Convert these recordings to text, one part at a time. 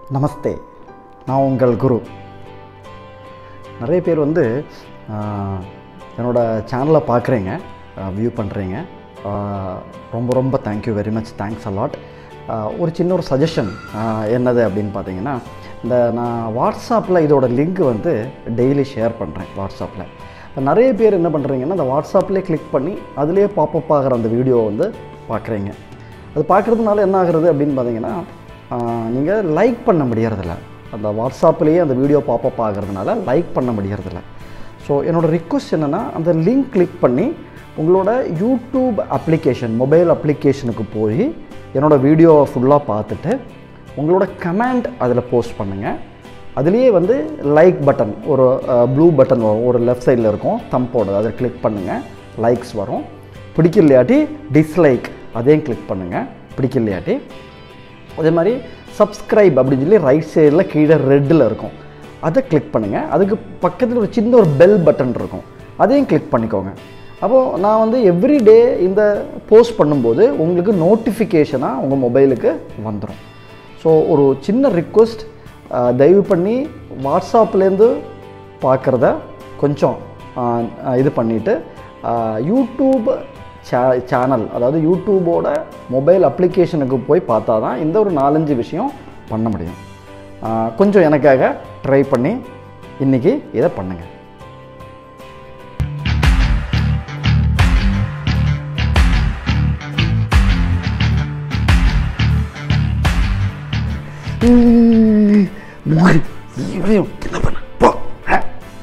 நமஸ்தே நான் உங்கள் குரு நிறைய பேர் வந்து ஆஹ், என்னோட சேனலை பார்க்குறீங்க வியூ பண்ணுறீங்க ரொம்ப ரொம்ப thank you very much thanks a lot ஒரு சின்ன ஒரு சஜஷன் என்னது அப்படின்னு பார்த்தீங்கன்னா இந்த நான் வாட்ஸ்அப்பில் இதோட லிங்க் வந்து டெய்லி ஷேர் பண்ணுறேன் வாட்ஸ்அப்பில் இப்போ நிறைய பேர் என்ன பண்ணுறீங்கன்னா அந்த வாட்ஸ்அப்லேயே கிளிக் பண்ணி அதுலேயே பாப்பப் ஆகிற அந்த வீடியோவை வந்து பார்க்குறீங்க அது பார்க்குறதுனால என்ன ஆகுறது அப்படின்னு பார்த்தீங்கன்னா நீங்கள் லைக் பண்ண முடியறதில்ல அந்த வாட்ஸ்அப்லேயே அந்த வீடியோ பாப்பப் ஆகிறதுனால லைக் பண்ண முடியறதில்ல ஸோ என்னோட ரிக்வஸ்ட் என்னென்னா அந்த லிங்க் கிளிக் பண்ணி உங்களோட யூடியூப் அப்ளிகேஷன் மொபைல் அப்ளிகேஷனுக்கு போய் என்னோட வீடியோவை ஃபுல்லாக பார்த்துட்டு உங்களோட கமெண்ட் அதில் போஸ்ட் பண்ணுங்கள் அதுலேயே வந்து லைக் பட்டன் ஒரு ப்ளூ பட்டன் வரும் ஒரு லெஃப்ட் சைடில் இருக்கும் தம்போட அதை கிளிக் பண்ணுங்கள் லைக்ஸ் வரும் பிடிக்கலையாட்டி டிஸ்லைக் அதையும் கிளிக் பண்ணுங்கள் பிடிக்கலையாட்டி அதே மாதிரி சப்ஸ்கிரைப் அப்படின்னு சொல்லி ரைட் சைடில் கீழே ரெட்டில் இருக்கும் அதை கிளிக் பண்ணுங்கள் அதுக்கு பக்கத்தில் ஒரு சின்ன ஒரு பெல் பட்டன் இருக்கும் அதையும் கிளிக் பண்ணிக்கோங்க அப்போது நான் வந்து எவ்ரி டே இந்த போஸ்ட் பண்ணும்போது உங்களுக்கு நோட்டிஃபிகேஷனாக உங்கள் மொபைலுக்கு வந்துடும் ஸோ ஒரு சின்ன ரிக்வெஸ்ட் தயவு பண்ணி வாட்ஸ்அப்லேருந்து பார்க்குறத கொஞ்சம் ஆஹ், ஆஹ், இது பண்ணிவிட்டு யூடியூப் சே சேனல் அதாவது யூடியூபோட மொபைல் அப்ளிகேஷனுக்கு போய் பார்த்தா தான் இந்த ஒரு நாலஞ்சு விஷயம் பண்ண முடியும் ஆஹ், கொஞ்சம் எனக்காக ட்ரை பண்ணி இன்றைக்கி இதை பண்ணுங்கள் என்ன பண்ண போ ஆ.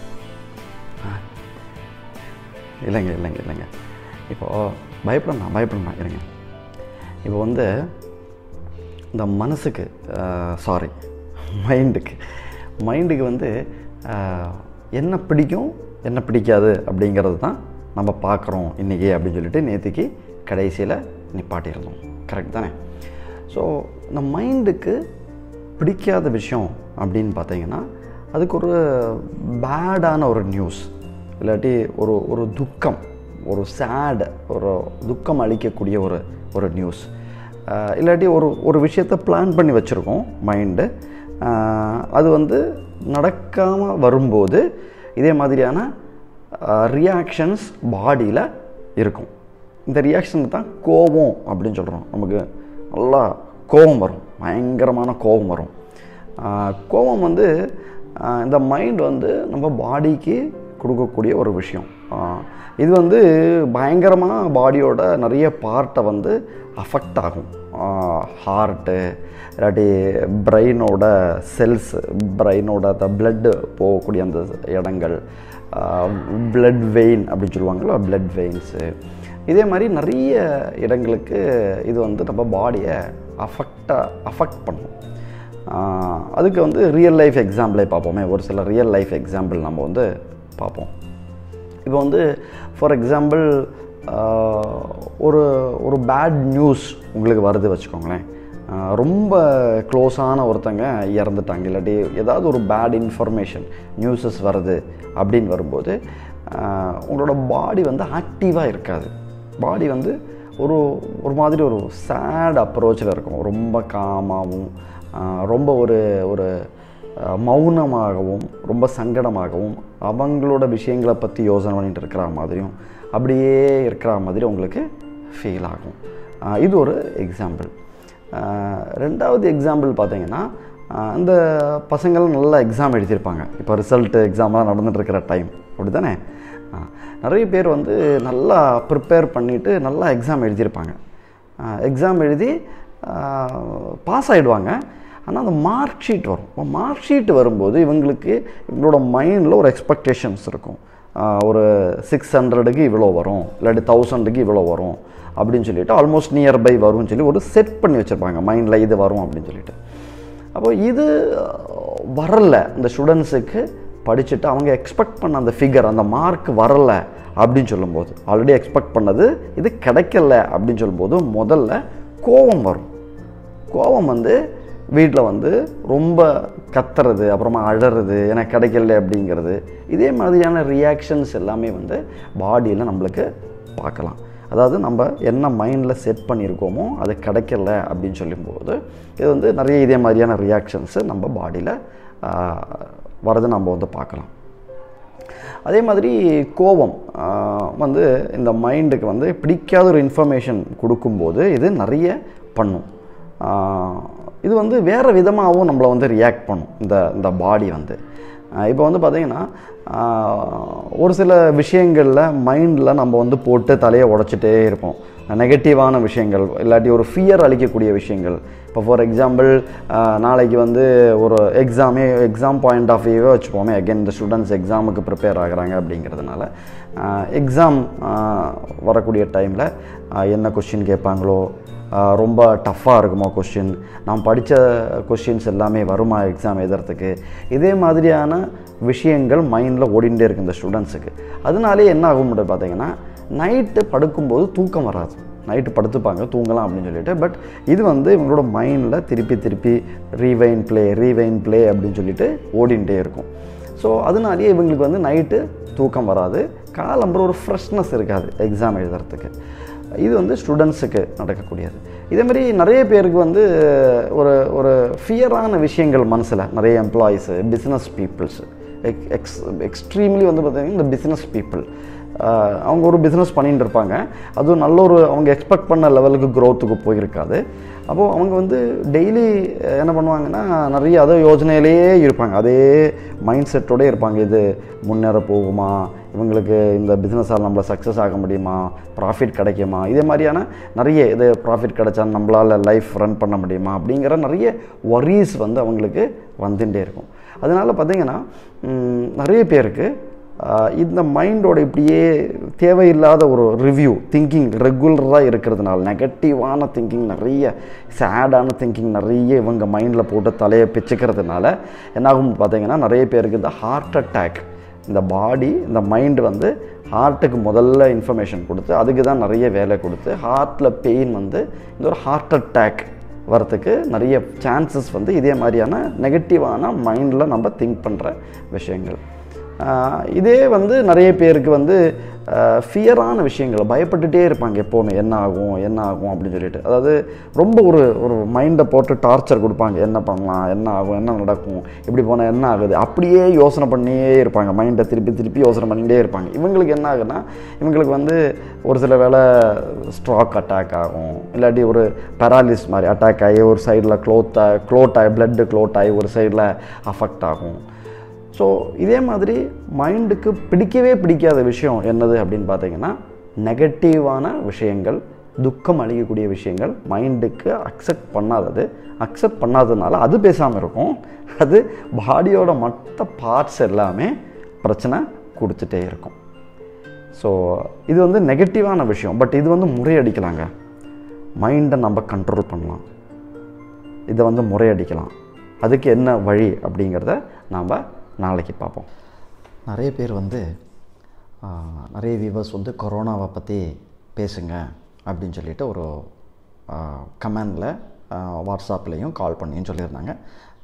இல்லைங்க இல்லைங்க இல்லைங்க இப்போது பயப்படணும் பயப்படணும் இருங்க இப்போ வந்து இந்த மனசுக்கு சாரி மைண்டுக்கு மைண்டுக்கு வந்து ஆஹ், என்ன பிடிக்கும் என்ன பிடிக்காது அப்படிங்கிறது தான் நம்ம பார்க்குறோம் இன்றைக்கி அப்படின்னு சொல்லிட்டு நேற்றுக்கு கடைசியில் நிப்பாட்டியிருந்தோம் கரெக்ட் தானே ஸோ இந்த மைண்டுக்கு பிடிக்காத விஷயம் அப்படின்னு பார்த்தீங்கன்னா அதுக்கு ஒரு பேடான ஒரு நியூஸ் இல்லாட்டி ஒரு ஒரு துக்கம் ஒரு சேட் ஒரு துக்கம் அளிக்கக்கூடிய ஒரு ஒரு நியூஸ் இல்லாட்டி ஒரு ஒரு விஷயத்தை பிளான் பண்ணி வச்சுருக்கோம் மைண்டு அது வந்து நடக்காமல் வரும்போது இதே மாதிரியான ரியாக்ஷன்ஸ் பாடியில் இருக்கும் இந்த ரியாக்ஷனுக்கு தான் கோபம் அப்படின்னு சொல்கிறோம் நமக்கு நல்லா கோபம் வரும் பயங்கரமான கோபம் வரும் ஆஹ் கோபம் வந்து ஆஹ் இந்த மைண்ட் வந்து நம்ம பாடிக்கு கொடுக்கக்கூடிய ஒரு விஷயம் ஆஹ் இது வந்து பயங்கரமாக பாடியோட நிறைய பார்ட்டை வந்து அஃபெக்ட் ஆகும் ஹார்ட்டு இல்லாட்டி பிரெயினோட செல்ஸ் பிரெயினோட அந்த பிளட்டு போகக்கூடிய அந்த இடங்கள் பிளட் வெயின் அப்படின்னு சொல்லுவாங்கள்ல பிளட் வெயின்ஸு இதே மாதிரி நிறைய இடங்களுக்கு இது வந்து நம்ம பாடியை அஃபெக்டாக அஃபெக்ட் பண்ணும் ஆஹ் அதுக்கு வந்து ரியல் லைஃப் எக்ஸாம்பிளே பார்ப்போமே ஒரு சில ரியல் லைஃப் எக்ஸாம்பிள் நம்ம வந்து பார்ப்போம் இப்போ வந்து ஃபார் எக்ஸாம்பிள் ஒரு ஒரு பேட் நியூஸ் உங்களுக்கு வருது வச்சுக்கோங்களேன் ஆஹ் ரொம்ப க்ளோஸான ஒருத்தங்க இறந்துட்டாங்க இல்லாட்டி ஏதாவது ஒரு பேட் இன்ஃபர்மேஷன் நியூஸஸ் வருது அப்படின்னு வரும்போது ஆஹ் உங்களோட பாடி வந்து ஆக்டிவாக இருக்காது பாடி வந்து ஒரு ஒரு மாதிரி ஒரு சேட் அப்ரோச்சில் இருக்கும் ரொம்ப காமாகவும் ரொம்ப ஒரு ஒரு அஹ், மௌனமாகவும் ரொம்ப சங்கடமாகவும் அவங்களோட விஷயங்களை பற்றி யோசனை பண்ணிட்டு இருக்கிற மாதிரியும் அப்படியே இருக்கிற மாதிரி உங்களுக்கு ஃபீல் ஆகும் அஹ், இது ஒரு எக்ஸாம்பிள் ரெண்டாவது எக்ஸாம்பிள் பார்த்தீங்கன்னா அஹ், இந்த பசங்கள் நல்லா எக்ஸாம் எழுதியிருப்பாங்க இப்போ ரிசல்ட் எக்ஸாம்லாம் நடந்துட்டு இருக்கிற டைம் அப்படி தானே நிறைய பேர் வந்து நல்லா ப்ரிப்பேர் பண்ணிவிட்டு நல்லா எக்ஸாம் எழுதியிருப்பாங்க எக்ஸாம் எழுதி பாஸ் ஆகிடுவாங்க ஆனால் அந்த மார்க் ஷீட் வரும் மார்க் ஷீட் வரும்போது இவங்களுக்கு இவங்களோட மைண்டில் ஒரு எக்ஸ்பெக்டேஷன்ஸ் இருக்கும் ஆஹ் ஒரு சிக்ஸ் ஹண்ட்ரடுக்கு இவ்வளோ வரும் இல்லாட்டி தௌசண்டுக்கு இவ்வளோ வரும் அப்படின்னு சொல்லிட்டு ஆல்மோஸ்ட் நியர்பை வரும்னு சொல்லி ஒரு செட் பண்ணி வச்சுருப்பாங்க மைண்டில் இது வரும் அப்படின்னு சொல்லிட்டு அப்போ இது அஹ், வரல இந்த ஸ்டூடெண்ட்ஸுக்கு படிச்சுட்டு அவங்க எக்ஸ்பெக்ட் பண்ண அந்த ஃபிகர் அந்த மார்க் வரல அப்படின்னு சொல்லும்போது ஆல்ரெடி எக்ஸ்பெக்ட் பண்ணது இது கிடைக்கல அப்படின்னு சொல்லும்போது முதல்ல கோபம் வரும் கோபம் வந்து வீட்டில் வந்து ரொம்ப கத்துறது அப்புறமா அழறது எனக்கு கிடைக்கல அப்படிங்கிறது இதே மாதிரியான ரியாக்ஷன்ஸ் எல்லாமே வந்து பாடியில் நம்மளுக்கு பார்க்கலாம் அதாவது நம்ம என்ன மைண்டில் செட் பண்ணியிருக்கோமோ அது கிடைக்கல அப்படின்னு சொல்லும்போது இது வந்து நிறைய இதே மாதிரியான ரியாக்ஷன்ஸு நம்ம பாடியில் வரதை நம்ம வந்து பார்க்கலாம் அதே மாதிரி கோபம் ஆஹ், வந்து இந்த மைண்டுக்கு வந்து பிடிக்காத ஒரு இன்ஃபர்மேஷன் கொடுக்கும்போது இது நிறைய பண்ணும் ஆஹ், இது வந்து வேறு விதமாகவும் நம்மளை வந்து ரியாக்ட் பண்ணும் இந்த இந்த பாடி வந்து இப்போ வந்து பார்த்திங்கன்னா ஆஹ், ஒரு சில விஷயங்களில் மைண்டில் நம்ம வந்து போட்டு தலையை உடச்சிட்டே இருப்போம் நெகட்டிவான விஷயங்கள் இல்லாட்டி ஒரு ஃபியர் அளிக்கக்கூடிய விஷயங்கள் இப்போ ஃபார் எக்ஸாம்பிள் நாளைக்கு வந்து ஒரு எக்ஸாமே எக்ஸாம் பாயிண்ட் ஆஃப் வியூவே வச்சுப்போமே அகைன் இந்த ஸ்டூடெண்ட்ஸ் எக்ஸாமுக்கு ப்ரிப்பேர் ஆகுறாங்க அப்படிங்கிறதுனால எக்ஸாம் வரக்கூடிய டைமில் என்ன கொஷின் கேட்பாங்களோ ஆஹ் ரொம்ப டஃப்பாக இருக்குமா கொஷின் நாம் படித்த கொஷின்ஸ் எல்லாமே வருமா எக்ஸாம் எழுதுறதுக்கு இதே மாதிரியான விஷயங்கள் மைண்டில் ஓடிண்டே இருக்கு இந்த ஸ்டூடெண்ட்ஸுக்கு அதனாலே என்ன ஆகும் முடியும் பார்த்தீங்கன்னா நைட்டு படுக்கும்போது தூக்கம் வராது நைட்டு படுத்துப்பாங்க தூங்கலாம் அப்படின்னு சொல்லிட்டு பட் இது வந்து இவங்களோட மைண்டில் திருப்பி திருப்பி ரீவைன் ப்ளே ரீவைன் ப்ளே அப்படின்னு சொல்லிட்டு ஓடிண்டே இருக்கும் ஸோ அதனாலேயே இவங்களுக்கு வந்து நைட்டு தூக்கம் வராது காலம்புற ஒரு ஃப்ரெஷ்னஸ் இருக்காது எக்ஸாம் எழுதுறதுக்கு இது வந்து ஸ்டூடெண்ட்ஸுக்கு நடக்கக்கூடியது இதே மாதிரி நிறைய பேருக்கு வந்து ஒரு ஒரு ஃபியரான விஷயங்கள் மனசில் நிறைய employees business peoples ex extremely வந்து பார்த்திங்கன்னா இந்த பிஸ்னஸ் பீப்புள் அவங்க ஒரு பிஸ்னஸ் பண்ணிட்டு இருப்பாங்க அதுவும் நல்ல ஒரு அவங்க எக்ஸ்பெக்ட் பண்ண லெவலுக்கு க்ரோத்துக்கு போயிருக்காது அப்போது அவங்க வந்து டெய்லி என்ன பண்ணுவாங்கன்னா நிறைய அதே யோஜனையிலேயே இருப்பாங்க அதே மைண்ட் செட்டோடே இருப்பாங்க இது முன்னேற போகுமா இவங்களுக்கு இந்த பிஸ்னஸால் நம்மள சக்ஸஸ் ஆக முடியுமா ப்ராஃபிட் கிடைக்குமா இதே மாதிரியான நிறைய இது ப்ராஃபிட் கிடைச்சா நம்மளால் லைஃப் ரன் பண்ண முடியுமா அப்படிங்கிற நிறைய ஒரீஸ் வந்து அவங்களுக்கு வந்துட்டே இருக்கும் அதனால் பார்த்திங்கன்னா ம், நிறைய பேருக்கு ஆஹ் இந்த மைண்டோட இப்படியே தேவையில்லாத ஒரு ரிவ்யூ திங்கிங் ரெகுலராக இருக்கிறதுனால நெகட்டிவான திங்கிங் நிறைய சேடான திங்கிங் நிறைய இவங்க மைண்டில் போட்டு தலையை பிச்சுக்கிறதுனால என்னாகும் பார்த்தீங்கன்னா நிறைய பேருக்கு இந்த ஹார்ட் அட்டாக் இந்த பாடி இந்த மைண்டு வந்து ஹார்ட்டுக்கு முதல்ல இன்ஃபர்மேஷன் கொடுத்து அதுக்கு தான் நிறைய வேலை கொடுத்து ஹார்ட்டில் பெயின் வந்து இந்த ஒரு ஹார்ட் அட்டாக் வரத்துக்கு நிறைய சான்சஸ் வந்து இதே மாதிரியான நெகட்டிவான மைண்டில் நம்ம திங்க் பண்ணுற விஷயங்கள் ஆஹ் இதே வந்து நிறைய பேருக்கு வந்து ஃபியரான விஷயங்கள் பயப்பட்டுட்டே இருப்பாங்க எப்போவுமே என்ன ஆகும் என்ன ஆகும் அப்படின்னு சொல்லிட்டு அதாவது ரொம்ப ஒரு ஒரு மைண்டை போட்டு டார்ச்சர் கொடுப்பாங்க என்ன பண்ணலாம் என்ன ஆகும் என்ன நடக்கும் இப்படி போனால் என்ன ஆகுது அப்படியே யோசனை பண்ணியே இருப்பாங்க மைண்டை திருப்பி திருப்பி யோசனை பண்ணிகிட்டே இருப்பாங்க இவங்களுக்கு என்ன ஆகுதுன்னா இவங்களுக்கு வந்து ஒரு சில வேளை ஸ்ட்ராக் அட்டாக் ஆகும் இல்லாட்டி ஒரு பேராலிஸ் மாதிரி அட்டாக் ஆகி ஒரு சைடில் க்ளோத் க்ளோட் ஆகி பிளட்டு க்ளோட் ஆகி ஒரு சைடில் அஃபெக்ட் ஆகும் ஸோ இதே மாதிரி மைண்டுக்கு பிடிக்கவே பிடிக்காத விஷயம் என்னது அப்படின்னு பார்த்தீங்கன்னா நெகட்டிவான விஷயங்கள் துக்கம் அளிக்கக்கூடிய விஷயங்கள் மைண்டுக்கு அக்செப்ட் பண்ணாதது அக்செப்ட் பண்ணாததுனால அது பேசாமல் இருக்கும் அது பாடியோட மற்ற பார்ட்ஸ் எல்லாமே பிரச்சனை கொடுத்துட்டே இருக்கும் ஸோ இது வந்து நெகட்டிவான விஷயம் பட் இது வந்து முறையடிக்கலாங்க மைண்டை நம்ம கண்ட்ரோல் பண்ணலாம் இதை வந்து முறையடிக்கலாம் அதுக்கு என்ன வழி அப்படிங்கிறத நாம் நாளைக்கு பார்ப்போம் நிறைய பேர் வந்து ஆ, நிறைய வியூவர்ஸ் வந்து கொரோனாவை பற்றி பேசுங்க அப்படின்னு சொல்லிட்டு ஒரு கமெண்டில் வாட்ஸ்அப்லேயும் கால் பண்ணியும் சொல்லியிருந்தாங்க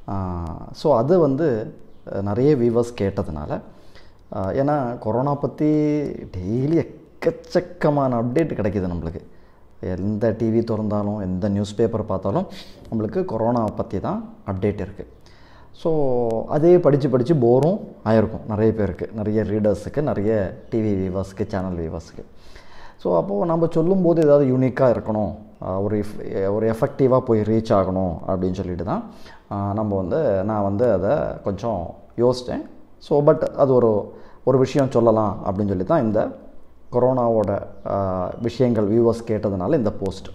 ஸோ அது வந்து அஹ், நிறைய வியூவர்ஸ் கேட்டதுனால ஆ, ஏன்னா கொரோனா பற்றி டெய்லி எக்கச்சக்கமான அப்டேட் கிடைக்கிது நம்மளுக்கு எந்த டிவி திறந்தாலும் எந்த நியூஸ் பேப்பர் பார்த்தாலும் நம்மளுக்கு கொரோனாவை பற்றி தான் அப்டேட் இருக்குது ஸோ அதே படித்து படித்து போரும் ஆயிருக்கும் நிறைய பேருக்கு நிறைய ரீடர்ஸுக்கு நிறைய டிவி வியூவர்ஸ்க்கு சேனல் வியூவர்ஸ்க்கு ஸோ அப்போது நம்ம சொல்லும்போது ஏதாவது யூனிக்காக இருக்கணும் ஆஹ் ஒரு if- ஒரு எஃபெக்டிவாக போய் ரீச் ஆகணும் அப்படின்னு சொல்லிட்டு தான் ஆஹ் நம்ம வந்து நான் வந்து அதை கொஞ்சம் யோசித்தேன் ஸோ பட் அது ஒரு ஒரு விஷயம் சொல்லலாம் அப்படின்னு சொல்லி தான் இந்த கொரோனாவோட ஆஹ் விஷயங்கள் வியூவர்ஸ் கேட்டதுனால இந்த போஸ்ட்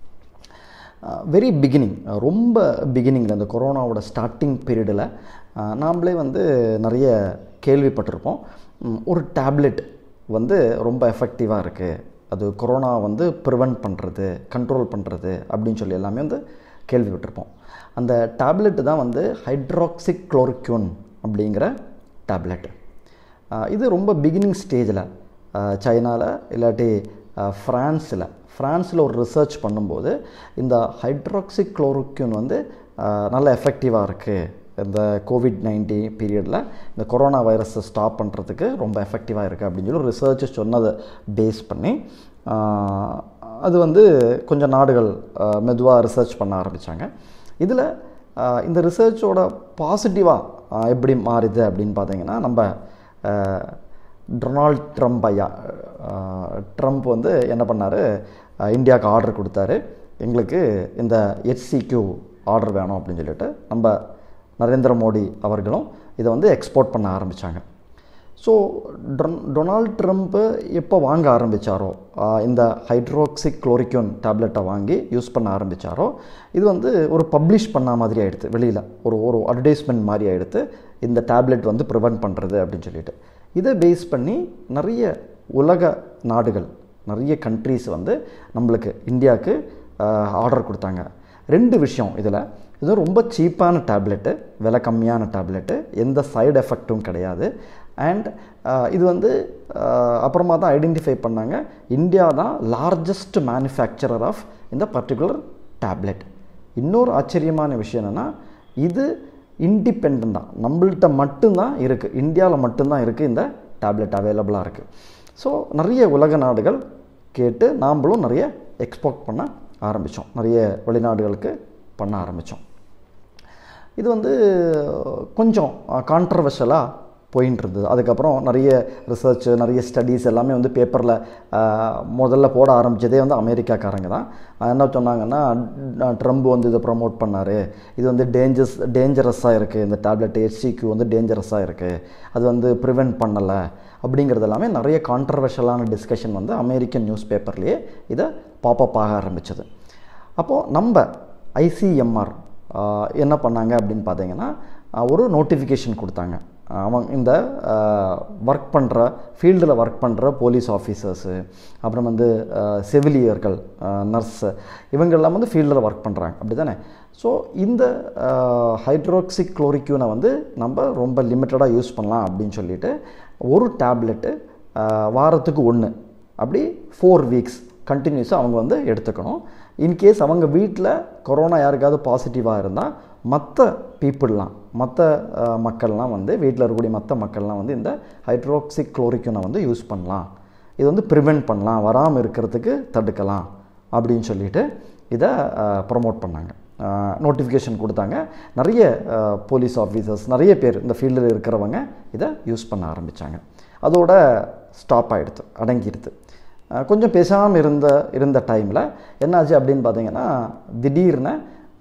வெரி பிகினிங் ரொம்ப பிகினிங்கில் இந்த கொரோனாவோட ஸ்டார்டிங் பீரியடில் நாம்ளே வந்து நிறைய கேள்விப்பட்டிருப்போம் ம், ஒரு டேப்லெட் வந்து ரொம்ப எஃபெக்டிவாக இருக்குது அது கொரோனா வந்து ப்ரிவெண்ட் பண்ணுறது கண்ட்ரோல் பண்ணுறது அப்படின்னு சொல்லி எல்லாமே வந்து கேள்விப்பட்டிருப்போம் அந்த டேப்லெட்டு தான் வந்து ஹைட்ராக்சிக் குளோரிக்யூன் அப்படிங்கிற டேப்லெட் இது ரொம்ப பிகினிங் ஸ்டேஜில் சைனாவில் இல்லாட்டி ஃப்ரான்ஸில் ஃப்ரான்ஸில் ஒரு ரிசர்ச் பண்ணும்போது இந்த ஹைட்ராக்சிக் குளோரோக்யூன் வந்து ஆஹ், நல்ல எஃபெக்டிவாக இருக்குது இந்த கோவிட் நைன்டீன் பீரியடில் இந்த கொரோனா வைரஸை ஸ்டாப் பண்ணுறதுக்கு ரொம்ப எஃபெக்டிவாக இருக்குது அப்படின்னு சொல்லி ரிசர்ச் சொன்னதை பேஸ் பண்ணி ஆஹ், அது வந்து கொஞ்சம் நாடுகள் மெதுவாக ரிசர்ச் பண்ண ஆரம்பித்தாங்க இதில் இந்த ரிசர்ச்சோட பாசிட்டிவாக எப்படி மாறுது அப்படின்னு பார்த்தீங்கன்னா நம்ம ஆஹ், டொனால்ட் ட்ரம்ப் ஐயா ஆஹ், ட்ரம்ப் வந்து என்ன பண்ணார் இந்தியாவுக்கு ஆர்டர் கொடுத்தாரு எங்களுக்கு இந்த ஹெச்சிக்யூ ஆர்டர் வேணும் அப்படின்னு சொல்லிட்டு நம்ம நரேந்திர மோடி அவர்களும் இதை வந்து எக்ஸ்போர்ட் பண்ண ஆரம்பித்தாங்க ஸோ டொன் டொனால்ட் ட்ரம்ப்பு எப்போ வாங்க ஆரம்பித்தாரோ இந்த ஹைட்ரோக்சிக் குளோரிக்யூன் டேப்லெட்டை வாங்கி யூஸ் பண்ண ஆரம்பித்தாரோ இது வந்து ஒரு பப்ளிஷ் பண்ண மாதிரி ஆகிடுது வெளியில் ஒரு ஒரு அட்வர்டைஸ்மெண்ட் மாதிரி ஆகிடுது இந்த டேப்லெட் வந்து ப்ரிவென்ட் பண்ணுறது அப்படின்னு சொல்லிட்டு இதை பேஸ் பண்ணி நிறைய உலக நாடுகள் நிறைய கண்ட்ரீஸ் வந்து நம்மளுக்கு இந்தியாவுக்கு ஆர்டர் கொடுத்தாங்க ரெண்டு விஷயம் இதில் இது ரொம்ப சீப்பான டேப்லெட்டு விலை கம்மியான டேப்லெட்டு எந்த சைடு எஃபெக்ட்டும் கிடையாது அண்ட் இது வந்து ஆஹ், அப்புறமா தான் ஐடென்டிஃபை பண்ணாங்க இந்தியா தான் லார்ஜஸ்ட் மேனுஃபேக்சரர் ஆஃப் இந்த பர்டிகுலர் டேப்லெட் இன்னொரு ஆச்சரியமான விஷயம் என்னென்னா இது இண்டிபெண்ட்டாக நம்மள்ட்ட மட்டும்தான் இருக்குது இந்தியாவில் மட்டும்தான் இருக்குது இந்த டேப்லெட் அவைலபிளாக இருக்குது ஸோ நிறைய உலக நாடுகள் கேட்டு நாம்ளும் நிறைய எக்ஸ்போர்ட் பண்ண ஆரம்பித்தோம் நிறைய வெளிநாடுகளுக்கு பண்ண ஆரம்பித்தோம் இது வந்து கொஞ்சம் கான்ட்ரவர்ஷலாக போயின்னு இருந்தது அதுக்கப்புறம் நிறைய ரிசர்ச் நிறைய ஸ்டடீஸ் எல்லாமே வந்து பேப்பரில் முதல்ல போட ஆரம்பித்ததே வந்து அமெரிக்காக்காரங்க தான் என்ன சொன்னாங்கன்னா ட்ரம்ப் வந்து இதை ப்ரமோட் பண்ணார் இது வந்து டேஞ்சர்ஸ் டேஞ்சரஸாக இருக்குது இந்த டேப்லெட் ஹெச்சிக்யூ வந்து டேஞ்சரஸாக இருக்குது அது வந்து ப்ரிவென்ட் பண்ணலை அப்படிங்கிறது எல்லாமே நிறைய கான்ட்ரவர்ஷலான டிஸ்கஷன் வந்து அமெரிக்கன் நியூஸ் பேப்பர்லேயே இதை பாப்பப் ஆக ஆரம்பிச்சது அப்போது நம்ம ஐசிஎம்ஆர் என்ன பண்ணாங்க அப்படின்னு பார்த்தீங்கன்னா ஆஹ், ஒரு நோட்டிஃபிகேஷன் கொடுத்தாங்க அவங்க இந்த ஒர்க் பண்ணுற ஃபீல்டில் ஒர்க் பண்ணுற போலீஸ் ஆஃபீஸர்ஸு அப்புறம் வந்து ஆஹ், செவிலியர்கள் நர்ஸு இவங்கெல்லாம் வந்து ஃபீல்டில் ஒர்க் பண்ணுறாங்க அப்படி தானே ஸோ இந்த ஹைட்ரோக்சிக் குளோரிக்யூனை வந்து நம்ம ரொம்ப லிமிட்டடாக யூஸ் பண்ணலாம் அப்படின்னு சொல்லிட்டு ஒரு டேப்லெட்டு வாரத்துக்கு ஒன்று அப்படி ஃபோர் வீக்ஸ் கண்டினியூஸாக அவங்க வந்து எடுத்துக்கணும் இன்கேஸ் அவங்க வீட்டில் கொரோனா யாருக்காவது பாசிட்டிவாக இருந்தால் மற்ற பீப்புளெலாம் மற்ற மக்கள்லாம் வந்து வீட்டில் இருக்கக்கூடிய மற்ற மக்கள்லாம் வந்து இந்த ஹைட்ரோக்சிக் குளோரிக்யூனை வந்து யூஸ் பண்ணலாம் இது வந்து ப்ரிவெண்ட் பண்ணலாம் வராமல் இருக்கிறதுக்கு தடுக்கலாம் அப்படின்னு சொல்லிட்டு இதை ப்ரமோட் பண்ணாங்க நோட்டிஃபிகேஷன் கொடுத்தாங்க நிறைய போலீஸ் ஆஃபீஸர்ஸ் நிறைய பேர் இந்த ஃபீல்டில் இருக்கிறவங்க இதை யூஸ் பண்ண ஆரம்பித்தாங்க அதோட ஸ்டாப் ஆகிடுது அடங்கிடுது அஹ் கொஞ்சம் பேசாமல் இருந்த இருந்த டைமில் என்னாச்சு அப்படின்னு பார்த்தீங்கன்னா திடீர்னு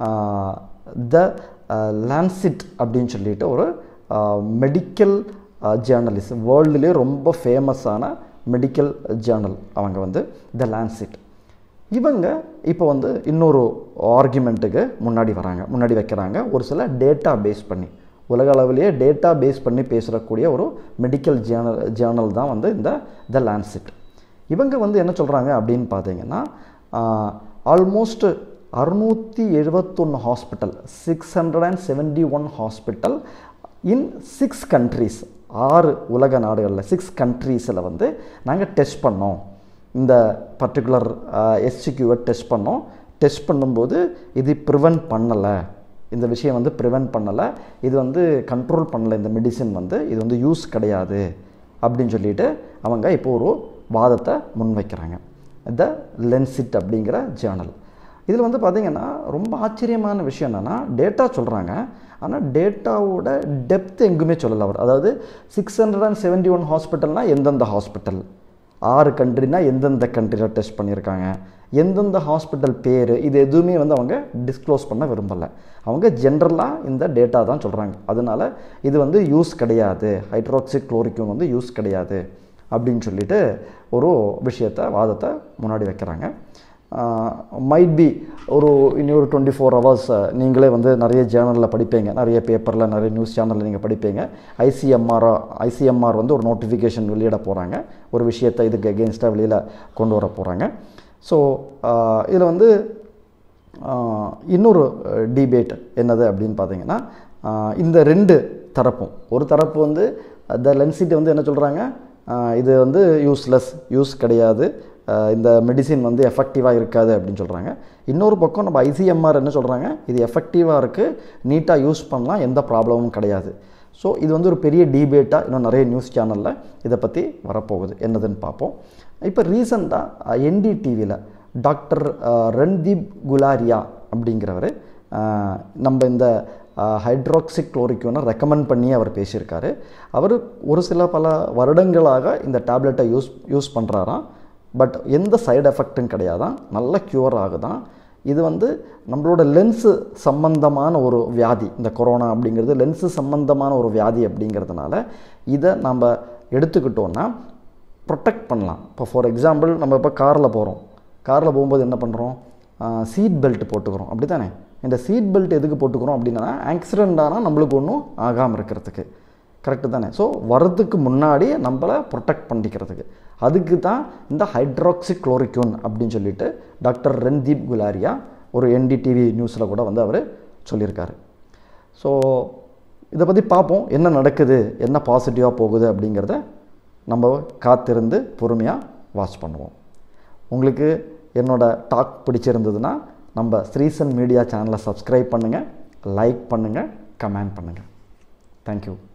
த லான்சிட் அப்படின்னு சொல்லிட்டு ஒரு மெடிக்கல் ஜேர்னலிஸ்ட் வேர்ல்டுலேயே ரொம்ப ஃபேமஸான மெடிக்கல் ஜேர்னல் அவங்க வந்து த லான்சிட் இவங்க இப்போ வந்து இன்னொரு ஆர்குமெண்ட்டுக்கு முன்னாடி வராங்க முன்னாடி வைக்கிறாங்க ஒரு சில டேட்டா பேஸ் பண்ணி உலக அளவிலேயே டேட்டா பேஸ் பண்ணி பேசுகிறக்கூடிய ஒரு மெடிக்கல் ஜேர்னல் ஜேர்னல் தான் வந்து இந்த த லான்சிட் இவங்க வந்து என்ன சொல்கிறாங்க அப்படின்னு பார்த்தீங்கன்னா ஆல்மோஸ்ட் அறுநூற்றி எழுபத்தொன்று hospital six hundred and seventy one hospital in six countries ஆறு உலக நாடுகளில் சிக்ஸ் கண்ட்ரீஸில் வந்து நாங்கள் டெஸ்ட் பண்ணோம் இந்த பர்டிகுலர் எஸ்சிக்யூவை டெஸ்ட் பண்ணோம் டெஸ்ட் பண்ணும்போது இது ப்ரிவென்ட் பண்ணலை இந்த விஷயம் வந்து ப்ரிவென்ட் பண்ணலை இது வந்து கண்ட்ரோல் பண்ணலை இந்த மெடிசின் வந்து இது வந்து யூஸ் கிடையாது அப்படின்னு சொல்லிட்டு அவங்க இப்போ ஒரு வாதத்தை முன்வைக்கிறாங்க த லென்சிட் அப்படிங்கிற ஜேர்னல் இதில் வந்து பார்த்திங்கன்னா ரொம்ப ஆச்சரியமான விஷயம் என்னென்னா டேட்டா சொல்கிறாங்க ஆனால் டேட்டாவோட டெப்த் எங்குமே சொல்லலை அவர் அதாவது six hundred and seventy one ஹாஸ்பிட்டல்னால் எந்தெந்த ஹாஸ்பிட்டல் ஆறு கண்ட்ரினா எந்தெந்த கண்ட்ரியில் டெஸ்ட் பண்ணியிருக்காங்க எந்தெந்த ஹாஸ்பிட்டல் பேர் இது எதுவுமே வந்து அவங்க டிஸ்க்ளோஸ் பண்ண விரும்பலை அவங்க ஜென்ரலாக இந்த டேட்டா தான் சொல்கிறாங்க அதனால இது வந்து யூஸ் கிடையாது ஹைட்ரோக்சிக் குளோரிக்யூன் வந்து யூஸ் கிடையாது அப்படின்னு சொல்லிட்டு ஒரு விஷயத்தை வாதத்தை முன்னாடி வைக்கிறாங்க மைட் பி ஒரு இனி ஒரு டுவெண்ட்டி ஃபோர் ஹவர்ஸ் நீங்களே வந்து நிறைய ஜேர்னலில் படிப்பீங்க நிறைய பேப்பரில் நிறைய நியூஸ் சேனலில் நீங்கள் படிப்பீங்க ஐசிஎம்ஆர் ஐசிஎம்ஆர் வந்து ஒரு நோட்டிஃபிகேஷன் வெளியிட போகிறாங்க ஒரு விஷயத்தை இதுக்கு எகென்ஸ்டாக வெளியில் கொண்டு வர போகிறாங்க ஸோ இதில் வந்து ஆஹ், இன்னொரு டிபேட் என்னது அப்படின்னு பார்த்தீங்கன்னா ஆஹ், இந்த ரெண்டு தரப்பும் ஒரு தரப்பு வந்து த லென்சிட்டி வந்து என்ன சொல்கிறாங்க இது வந்து யூஸ்லெஸ் யூஸ் கிடையாது ஆஹ், இந்த மெடிசின் வந்து எஃபெக்டிவாக இருக்காது அப்படின்னு சொல்கிறாங்க இன்னொரு பக்கம் நம்ம ஐசிஎம்ஆர் என்ன சொல்கிறாங்க இது எஃபெக்டிவாக இருக்குது நீட்டாக யூஸ் பண்ணலாம் எந்த ப்ராப்ளமும் கிடையாது ஸோ இது வந்து ஒரு பெரிய டிபேட்டாக இன்னும் நிறைய நியூஸ் சேனலில் இதை பற்றி வரப்போகுது என்னதுன்னு பார்ப்போம் இப்போ ரீசண்டாக என்டிடிவியில் டாக்டர் ரன்தீப் குலாரியா அப்படிங்கிறவர் நம்ம இந்த ஹைட்ராக்சி குளோரிக்யூனை ரெக்கமெண்ட் பண்ணி அவர் பேசியிருக்காரு அவர் ஒரு சில பல வருடங்களாக இந்த டேப்லெட்டை யூஸ் யூஸ் பண்ணுறாராம் பட் எந்த சைடு எஃபெக்ட்டும் கிடையாதான் நல்ல க்யூர் ஆகுதான் இது வந்து நம்மளோட லென்ஸு சம்பந்தமான ஒரு வியாதி இந்த கொரோனா அப்படிங்கிறது லென்ஸு சம்பந்தமான ஒரு வியாதி அப்படிங்கிறதுனால இதை நம்ம எடுத்துக்கிட்டோன்னா ப்ரொடெக்ட் பண்ணலாம் இப்போ ஃபார் எக்ஸாம்பிள் நம்ம இப்போ காரில் போகிறோம் காரில் போகும்போது என்ன பண்ணுறோம் சீட் பெல்ட் போட்டுக்கிறோம் அப்படி தானே இந்த சீட் பெல்ட் எதுக்கு போட்டுக்கிறோம் அப்படின்னா ஆக்சிடெண்ட் ஆனால் நம்மளுக்கு ஒன்றும் ஆகாமல் இருக்கிறதுக்கு கரெக்டு தானே ஸோ வரதுக்கு முன்னாடி நம்மளை ப்ரொடெக்ட் பண்ணிக்கிறதுக்கு அதுக்கு தான் இந்த ஹைட்ராக்சி குளோரிக்யூன் அப்படின்னு சொல்லிட்டு டாக்டர் ரன்தீப் குலாரியா ஒரு என்டிடிவி நியூஸில் கூட வந்து அவர் சொல்லியிருக்காரு ஸோ இதை பற்றி பார்ப்போம் என்ன நடக்குது என்ன பாசிட்டிவாக போகுது அப்படிங்கிறத நம்ம காத்திருந்து பொறுமையாக வாட்ச் பண்ணுவோம் உங்களுக்கு என்னோட டாக் பிடிச்சிருந்ததுன்னா நம்ம ஸ்ரீசன் மீடியா சேனலை சப்ஸ்கிரைப் பண்ணுங்கள் லைக் பண்ணுங்கள் கமெண்ட் பண்ணுங்கள் தேங்க்யூ